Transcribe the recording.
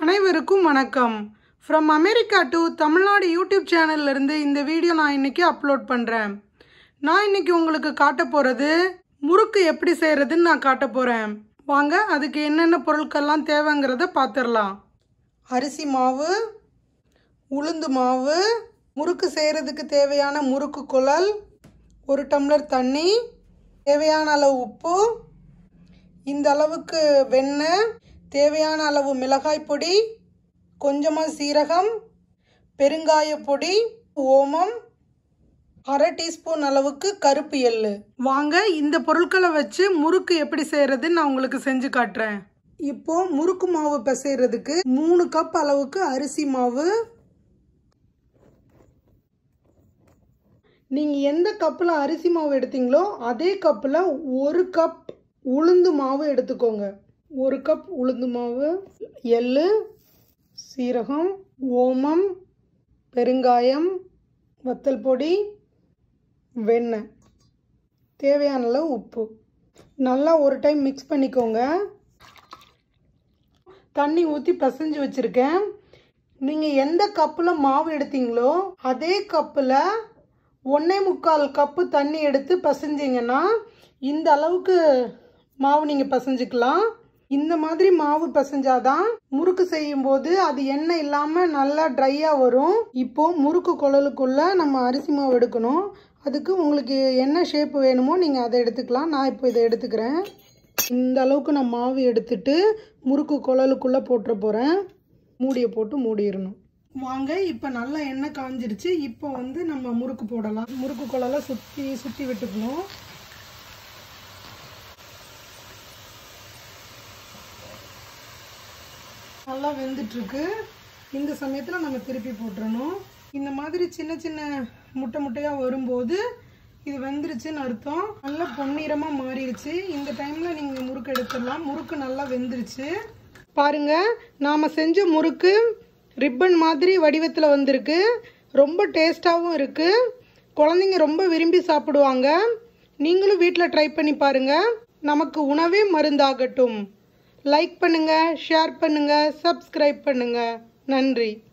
அனைவருக்கும் வணக்கம் from America to Tamil Nadu YouTube சேனல்ல இருந்து இந்த வீடியோ நான் இன்னைக்கு அப்லோட் பண்ணுறேன் நான் இன்னைக்கு உங்களுக்கு காட்ட போகிறது முறுக்கு எப்படி செய்கிறதுன்னு நான் காட்ட போகிறேன் வாங்க அதுக்கு என்னென்ன பொருட்கள்லாம் தேவைங்கிறத பார்த்துடலாம் அரிசி மாவு உளுந்து மாவு முறுக்கு செய்கிறதுக்கு தேவையான முறுக்கு குழல் ஒரு டம்ளர் தண்ணி தேவையான அளவு உப்பு இந்த அளவுக்கு வெண்ணெய் தேவையான அளவு மிளகாய் பொடி கொஞ்சமாக சீரகம் பெருங்காய பொடி ஓமம் அரை டீஸ்பூன் அளவுக்கு கருப்பு எள்ளு வாங்க இந்த பொருட்களை வச்சு முறுக்கு எப்படி செய்யறதுன்னு நான் உங்களுக்கு செஞ்சு காட்டுறேன் இப்போ முறுக்கு மாவு பிசைறதுக்கு மூணு கப் அளவுக்கு அரிசி மாவு நீங்கள் எந்த கப்பில் அரிசி மாவு எடுத்தீங்களோ அதே கப்பில் ஒரு கப் உளுந்து மாவு எடுத்துக்கோங்க ஒரு கப் உளுந்து மாவு எள்ளு சீரகம் ஓமம் பெருங்காயம் வத்தல் பொடி வெண்ணெய் தேவையான அளவு உப்பு நல்லா ஒரு டைம் மிக்ஸ் பண்ணிக்கோங்க தண்ணி ஊற்றி பிசைஞ்சு வச்சுருக்கேன் நீங்கள் எந்த கப்பில் மாவு எடுத்தீங்களோ அதே கப்பில் ஒன்றே முக்கால் கப்பு தண்ணி எடுத்து பசைஞ்சிங்கன்னா இந்த அளவுக்கு மாவு நீங்கள் பசைஞ்சுக்கலாம் இந்த மாதிரி மாவு பசைஞ்சாதான் முறுக்கு செய்யும் போது அது எண்ணெய் இல்லாமல் நல்லா ட்ரையாக வரும் இப்போ முறுக்கு குழலுக்குள்ள நம்ம அரிசி மாவு எடுக்கணும் அதுக்கு உங்களுக்கு என்ன ஷேப் வேணுமோ நீங்கள் அதை எடுத்துக்கலாம் நான் இப்போ இதை எடுத்துக்கிறேன் இந்த அளவுக்கு நான் மாவு எடுத்துட்டு முறுக்கு குழலுக்குள்ளே போட்டுற போகிறேன் மூடியை போட்டு மூடிடணும் வாங்க இப்போ நல்லா எண்ணெய் காஞ்சிருச்சு இப்போ வந்து நம்ம முறுக்கு போடலாம் முறுக்கு குழலை சுற்றி சுற்றி விட்டுக்கணும் நல்லா வெந்துட்டுருக்கு இந்த சமயத்தில் நம்ம திருப்பி போட்டுறணும் இந்த மாதிரி சின்ன சின்ன முட்டை முட்டையாக வரும்போது இது வெந்துருச்சுன்னு அர்த்தம் நல்லா பொன்னிறமாக மாறிடுச்சு இந்த டைமில் நீங்கள் முறுக்கு எடுத்துடலாம் முறுக்கு நல்லா வெந்துருச்சு பாருங்க நாம் செஞ்ச முறுக்கு ரிப்பன் மாதிரி வடிவத்தில் வந்திருக்கு ரொம்ப டேஸ்ட்டாகவும் இருக்குது குழந்தைங்க ரொம்ப விரும்பி சாப்பிடுவாங்க நீங்களும் வீட்டில் ட்ரை பண்ணி பாருங்கள் நமக்கு உணவே மருந்தாகட்டும் லைக் பண்ணுங்கள் ஷேர் பண்ணுங்கள் சப்ஸ்கிரைப் பண்ணுங்கள் நன்றி